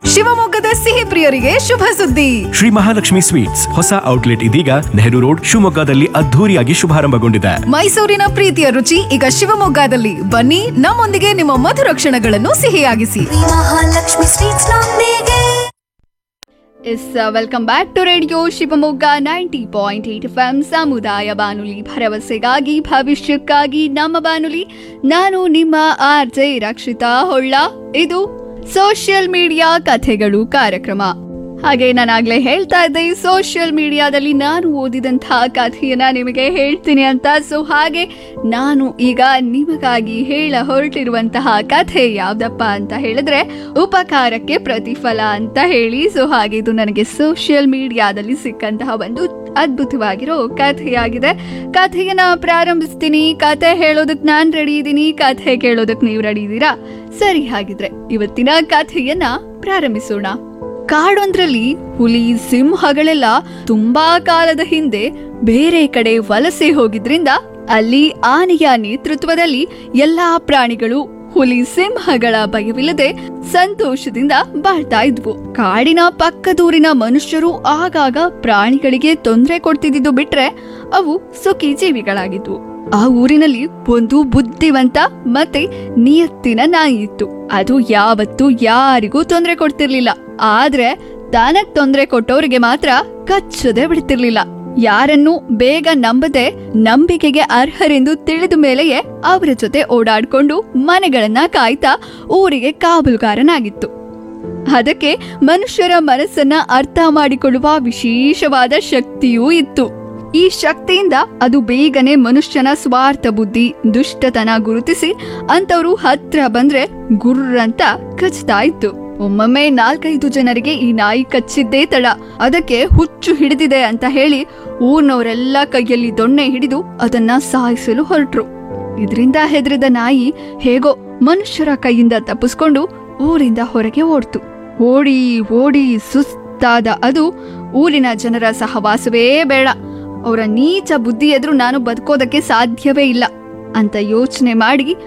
ಶಿವಮೊಗ್ಗದ ಸಿಹಿ ಪ್ರಿಯರಿಗೆ ಶುಭ ಸುದ್ದಿ ಶ್ರೀ ಮಹಾಲಕ್ಷ್ಮಿ ಸ್ವೀಟ್ಸ್ ಹೊಸ ಔಟ್ಲೆಟ್ ಇದೀಗ ನೆಹರು ರೋಡ್ ಶಿವಮೊಗ್ಗದಲ್ಲಿ ಅದ್ಧೂರಿಯಾಗಿ ಶುಭಾರಂಭಗೊಂಡಿದೆ ಮೈಸೂರಿನ ಪ್ರೀತಿಯ ರುಚಿ ಈಗ ಶಿವಮೊಗ್ಗದಲ್ಲಿ ಬನ್ನಿ ನಮ್ಮೊಂದಿಗೆ ನಿಮ್ಮ ಮಧುರ ಕ್ಷಣಗಳನ್ನು ಸಿಹಿಯಾಗಿಸಿ ಮಹಾಲಕ್ಷ್ಮಿ ಸ್ವೀಟ್ಸ್ ನೊಂದಿಗೆ yes welcome back to radio Shivamogga ninety point eight F M ಸಮುದಾಯ ಬಾನುಲಿ ಭರವಸೆಗಾಗಿ ಭವಿಷ್ಯಕ್ಕಾಗಿ ನಮ್ಮ ಬಾನುಲಿ ನಾನು ನಿಮ್ಮ ಆರ್ ಜೆ ರಕ್ಷಿತಾ ಹೊಳ್ಳ ಇದು ಸೋಷಿಯಲ್ ಮೀಡಿಯಾ ಕಥೆಗಳು ಕಾರ್ಯಕ್ರಮ ಹಾಗೆ ನಾನಾಗ್ಲೇ ಹೇಳ್ತಾ ಇದ್ದೆ ಸೋಷಿಯಲ್ ಮೀಡಿಯಾದಲ್ಲಿ ನಾನು ಓದಿದಂತಹ ಕಥೆಯನ್ನ ನಿಮಗೆ ಹೇಳ್ತೀನಿ ಅಂತ ಸೊ ಹಾಗೆ ನಾನು ಈಗ ನಿಮಗಾಗಿ ಹೇಳ ಹೊರಟಿರುವಂತಹ ಕಥೆ ಯಾವ್ದಪ್ಪ ಅಂತ ಹೇಳಿದ್ರೆ ಉಪಕಾರಕ್ಕೆ ಪ್ರತಿಫಲ ಅಂತ ಹೇಳಿ ಸೊ ಹಾಗೆ ಇದು ನನಗೆ ಸೋಷಿಯಲ್ ಮೀಡಿಯಾದಲ್ಲಿ ಸಿಕ್ಕಂತಹ ಒಂದು ಅದ್ಭುತವಾಗಿರೋ ಕಥೆಯಾಗಿದೆ ಕಥೆಯನ್ನ ಪ್ರಾರಂಭಿಸ್ತೀನಿ ಕಥೆ ಹೇಳೋದಕ್ ನಾನ್ ರೆಡಿ ಇದ್ದೀನಿ ಕಥೆ ಕೇಳೋದಕ್ ನೀವು ರೆಡಿ ಇದ್ದೀರಾ ಸರಿ ಹಾಗಿದ್ರೆ ಇವತ್ತಿನ ಕಥೆಯನ್ನ ಪ್ರಾರಂಭಿಸೋಣ ಕಾಡೊಂದ್ರಲ್ಲಿ ಹುಲಿ ಸಿಂಹಗಳೆಲ್ಲ ತುಂಬಾ ಕಾಲದ ಹಿಂದೆ ಬೇರೆ ಕಡೆ ವಲಸೆ ಹೋಗಿದ್ರಿಂದ ಅಲ್ಲಿ ಆನೆಯ ನೇತೃತ್ವದಲ್ಲಿ ಎಲ್ಲಾ ಪ್ರಾಣಿಗಳು ಹುಲಿ ಸಿಂಹಗಳ ಭಯವಿಲ್ಲದೆ ಸಂತೋಷದಿಂದ ಬಾಳ್ತಾ ಇದ್ವು ಕಾಡಿನ ಪಕ್ಕದೂರಿನ ಮನುಷ್ಯರು ಆಗಾಗ ಪ್ರಾಣಿಗಳಿಗೆ ತೊಂದರೆ ಕೊಡ್ತಿದ್ದು ಬಿಟ್ರೆ ಅವು ಸುಖಿ ಜೀವಿಗಳಾಗಿದ್ವು ಆ ಊರಿನಲ್ಲಿ ಒಂದು ಬುದ್ಧಿವಂತ ಮತ್ತೆ ನಿಯತ್ತಿನ ನಾಯಿ ಇತ್ತು ಅದು ಯಾವತ್ತೂ ಯಾರಿಗೂ ತೊಂದರೆ ಕೊಡ್ತಿರ್ಲಿಲ್ಲ ಆದ್ರೆ ತಾನಕ್ ತೊಂದರೆ ಕೊಟ್ಟವರಿಗೆ ಮಾತ್ರ ಕಚ್ಚದೆ ಬಿಡ್ತಿರ್ಲಿಲ್ಲ ಯಾರನ್ನು ಬೇಗ ನಂಬದೆ ನಂಬಿಕೆಗೆ ಅರ್ಹರೆಂದು ತಿಳಿದ ಮೇಲೆಯೇ ಅವರ ಜೊತೆ ಓಡಾಡ್ಕೊಂಡು ಮನೆಗಳನ್ನ ಕಾಯ್ತಾ ಊರಿಗೆ ಕಾವಲುಗಾರನಾಗಿತ್ತು ಅದಕ್ಕೆ ಮನುಷ್ಯರ ಮನಸ್ಸನ್ನ ಅರ್ಥ ಮಾಡಿಕೊಳ್ಳುವ ವಿಶೇಷವಾದ ಶಕ್ತಿಯೂ ಇತ್ತು ಈ ಶಕ್ತಿಯಿಂದ ಅದು ಬೇಗನೆ ಮನುಷ್ಯನ ಸ್ವಾರ್ಥ ಬುದ್ಧಿ ದುಷ್ಟತನ ಗುರುತಿಸಿ ಅಂತವರು ಹತ್ರ ಬಂದ್ರೆ ಗುರ್ರಂತ ಕಚ್ತಾ ಇತ್ತು ಒಮ್ಮೊಮ್ಮೆ ನಾಲ್ಕೈದು ಜನರಿಗೆ ಈ ನಾಯಿ ಕಚ್ಚಿದ್ದೇ ತಡ ಅದಕ್ಕೆ ಹುಚ್ಚು ಹಿಡಿದಿದೆ ಅಂತ ಹೇಳಿ ಊರ್ನವರೆಲ್ಲ ಕೈಯಲ್ಲಿ ದೊಣ್ಣೆ ಹಿಡಿದು ಅದನ್ನ ಸಾಯಿಸಲು ಹೊರಟ್ರು ಇದರಿಂದ ಹೆದರಿದ ನಾಯಿ ಹೇಗೋ ಮನುಷ್ಯರ ಕೈಯಿಂದ ತಪ್ಪಿಸ್ಕೊಂಡು ಊರಿಂದ ಹೊರಗೆ ಓಡ್ತು ಓಡಿ ಓಡಿ ಸುಸ್ತಾದ ಅದು ಊರಿನ ಜನರ ಸಹವಾಸವೇ ಬೇಡ ಅವರ ನೀಚ ಬುದ್ಧಿ ಎದುರು ನಾನು ಬದುಕೋದಕ್ಕೆ ಸಾಧ್ಯವೇ ಇಲ್ಲ ಅಂತ ಯೋಚನೆ ಮಾಡಿ